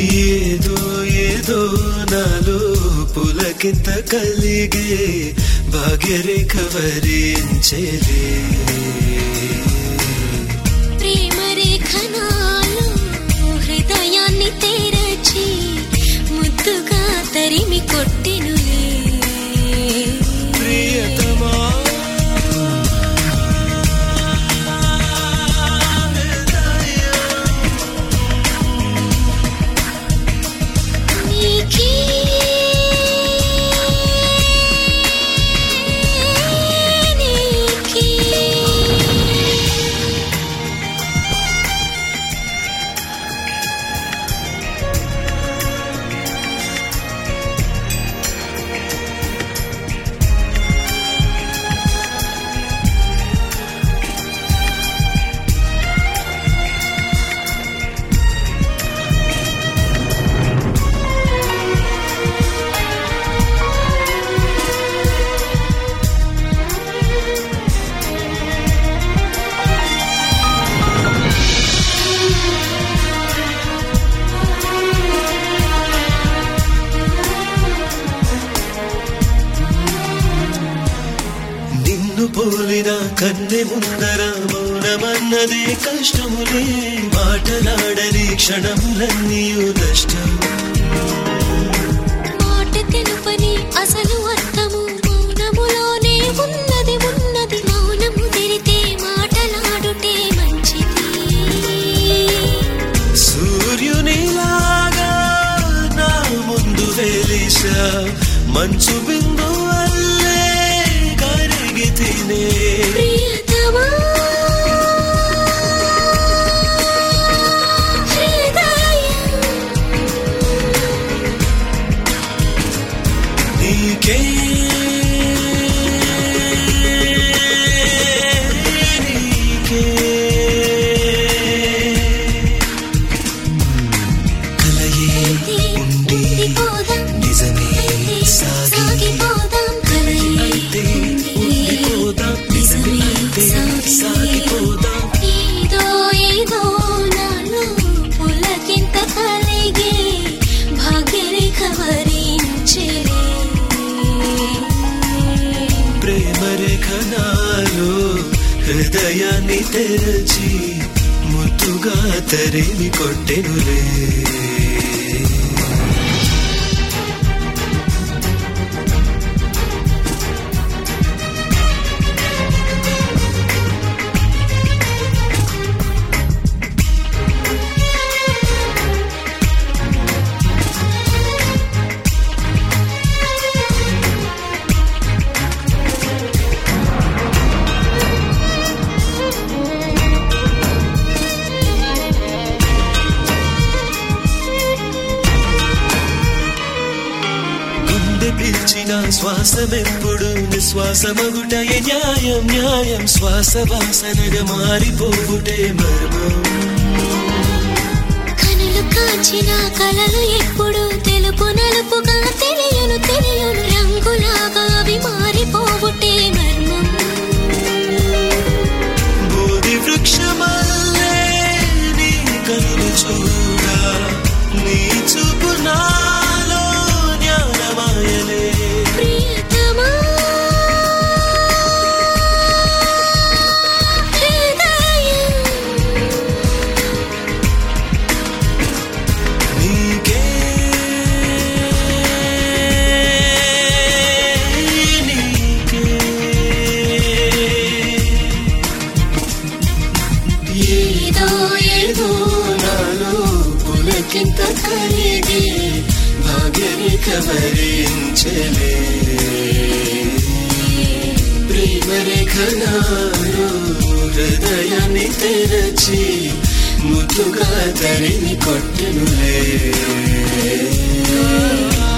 ఏదో ఏదో నాలో పులకింత కలిగే భాగ్యరేఖ వరించేలే ప్రేమ రేఖనాలు హృదయాన్ని తెరచి ముద్దుగా తరిమి కొట్టెనులే ప్రియతమా నీకే నీకే నిన్ను పోలిన కన్నె ముందర మౌనమన్నదే కష్టములే మాటలాడని క్షణములన్నీయు నష్టం మాట తెలుపని అసలు అర్థము మౌనములోనే ఉన్నది ఉన్నది మౌనము తెరితే మాటలాడుటే మంచిది సూర్యునిలాగా నా ముందు వెలిసా మంచు బిందు అల్లే కరిగి తినే ప్రియతమా హృదయం నీకే నీకే కలయే ఉండి ఉండిపోదాం నిజమే సాగి సాగిపోదాం కలయి అయితే ఉండిపోదాం నిజమే అయితే సాగిపోదాం ఏదో ఏదో నాలో పులకింత కలిగే భాగ్యరేఖ వరించెలే. ప్రేమ రేఖనాలు హృదయాన్ని తెరచి ముద్దుగా తరిమి కొట్టెనులే గుండె పిలిచిన శ్వాసమెప్పుడు నిశ్వాసమగుటయే న్యాయం న్యాయం శ్వాస వాసనగా మారిపోవుటే మర్మం కనులు కాచిన కలలు ఎప్పుడు తెలుపు నలుపుగా తెలియను తెలియను రంగులాగా అవి మారిపోవుటే మర్మం బోధి వృక్షమల్లే నీ కనులు చూడా నీ చూపు నాలో జ్ఞానమాయలే ప్రియతమా హృదయం నీకే నీకే ఏదో ఏదో నాలో పులకింత కలిగి భాగ్యరేఖ వరించలే ప్రేమ రేఖ నాలో హృదయాన్ని తెరచి ముద్దుగా తరిమి కొట్టెనులే